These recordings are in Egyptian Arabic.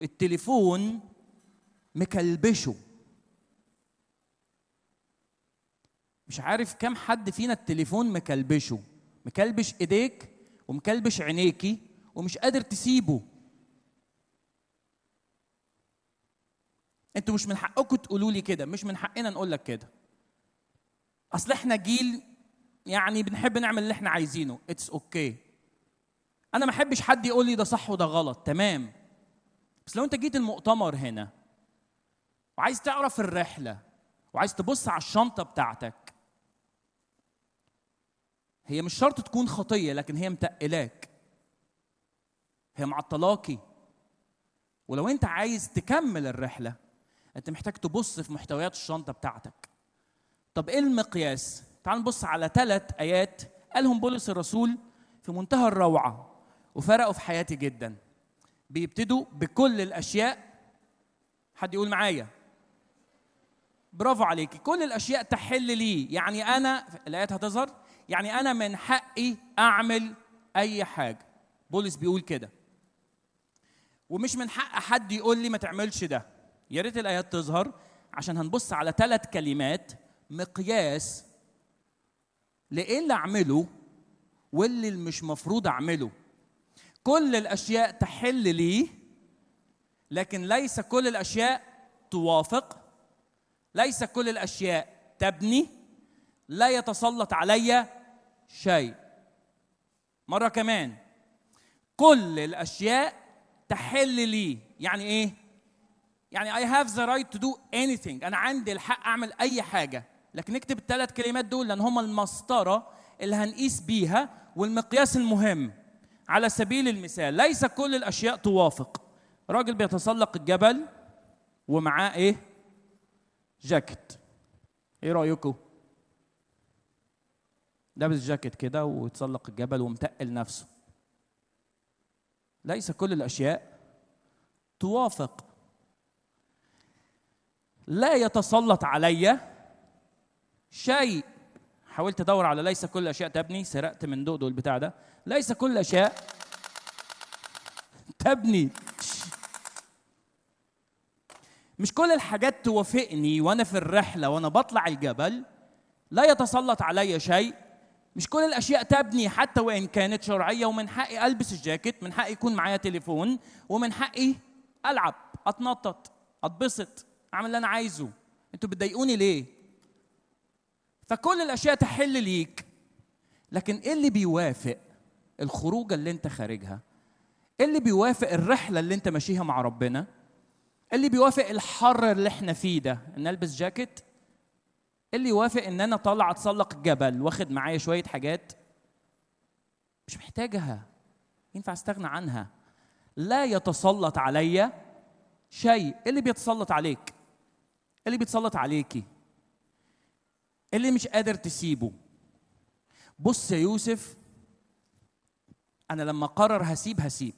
التليفون مكلبشه مش عارف كم حد فينا التليفون مكلبشه مكلبش ايديك ومكلبش عينيكي ومش قادر تسيبه انتوا مش من حقكم تقولوا لي كده مش من حقنا نقول لك كده اصل احنا جيل يعني بنحب نعمل اللي احنا عايزينه اتس اوكي okay. انا ما احبش حد يقول لي ده صح وده غلط تمام بس لو انت جيت المؤتمر هنا وعايز تعرف الرحله وعايز تبص على الشنطه بتاعتك هي مش شرط تكون خطيه لكن هي متقلاك هي معطلاكي ولو انت عايز تكمل الرحله انت محتاج تبص في محتويات الشنطه بتاعتك طب ايه المقياس تعال نبص على ثلاث ايات قالهم بولس الرسول في منتهى الروعه وفرقوا في حياتي جدا بيبتدوا بكل الاشياء حد يقول معايا برافو عليكي كل الاشياء تحل لي يعني انا الايات هتظهر يعني انا من حقي اعمل اي حاجه بولس بيقول كده ومش من حق حد يقول لي ما تعملش ده يا ريت الايات تظهر عشان هنبص على ثلاث كلمات مقياس لايه اللي اعمله واللي مش مفروض اعمله كل الاشياء تحل لي لكن ليس كل الاشياء توافق ليس كل الاشياء تبني لا يتسلط علي شيء مره كمان كل الاشياء تحل لي يعني ايه يعني I have the right to do anything أنا عندي الحق أعمل أي حاجة لكن نكتب الثلاث كلمات دول لأن هم المسطرة اللي هنقيس بيها والمقياس المهم على سبيل المثال ليس كل الأشياء توافق راجل بيتسلق الجبل ومعاه إيه جاكيت إيه رأيكم لابس جاكيت كده ويتسلق الجبل ومتقل نفسه ليس كل الأشياء توافق لا يتسلط علي شيء حاولت ادور على ليس كل الاشياء تبني سرقت من دودو البتاع ده ليس كل الاشياء تبني مش كل الحاجات توافقني وانا في الرحله وانا بطلع الجبل لا يتسلط علي شيء مش كل الاشياء تبني حتى وان كانت شرعيه ومن حقي البس الجاكيت من حقي يكون معايا تليفون ومن حقي العب اتنطط اتبسط اعمل اللي انا عايزه انتوا بتضايقوني ليه فكل الاشياء تحل ليك لكن ايه اللي بيوافق الخروجه اللي انت خارجها ايه اللي بيوافق الرحله اللي انت ماشيها مع ربنا ايه اللي بيوافق الحر اللي احنا فيه ده ان البس جاكيت ايه اللي يوافق ان انا طالع اتسلق الجبل واخد معايا شويه حاجات مش محتاجها ينفع استغنى عنها لا يتسلط عليا شيء إيه اللي بيتسلط عليك اللي بيتسلط عليكي اللي مش قادر تسيبه بص يا يوسف انا لما قرر هسيب هسيب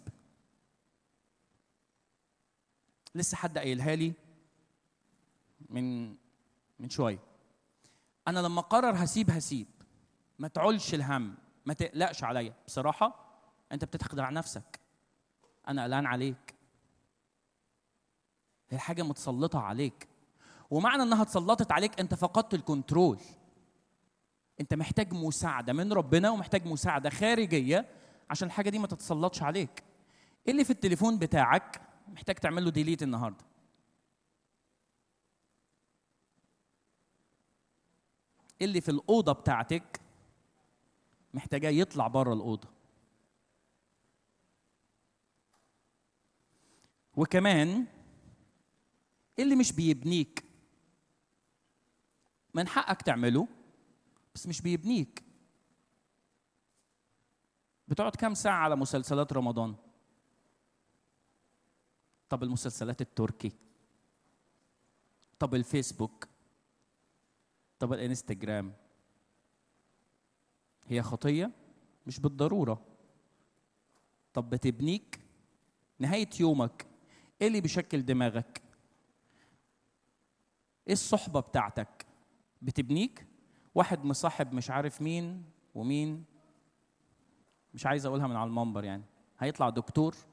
لسه حد قايلها لي من من شويه انا لما قرر هسيب هسيب ما تعولش الهم ما تقلقش عليا بصراحه انت بتخدع نفسك انا قلقان عليك هي حاجه متسلطه عليك ومعنى انها اتسلطت عليك انت فقدت الكنترول انت محتاج مساعده من ربنا ومحتاج مساعده خارجيه عشان الحاجه دي ما تتسلطش عليك ايه اللي في التليفون بتاعك محتاج تعمل له ديليت النهارده إيه اللي في الاوضه بتاعتك محتاجاه يطلع بره الاوضه وكمان إيه اللي مش بيبنيك من حقك تعمله بس مش بيبنيك بتقعد كام ساعة على مسلسلات رمضان طب المسلسلات التركي طب الفيسبوك طب الانستجرام هي خطية مش بالضرورة طب بتبنيك نهاية يومك ايه اللي بيشكل دماغك ايه الصحبه بتاعتك بتبنيك واحد مصاحب مش عارف مين ومين مش عايز اقولها من على المنبر يعني هيطلع دكتور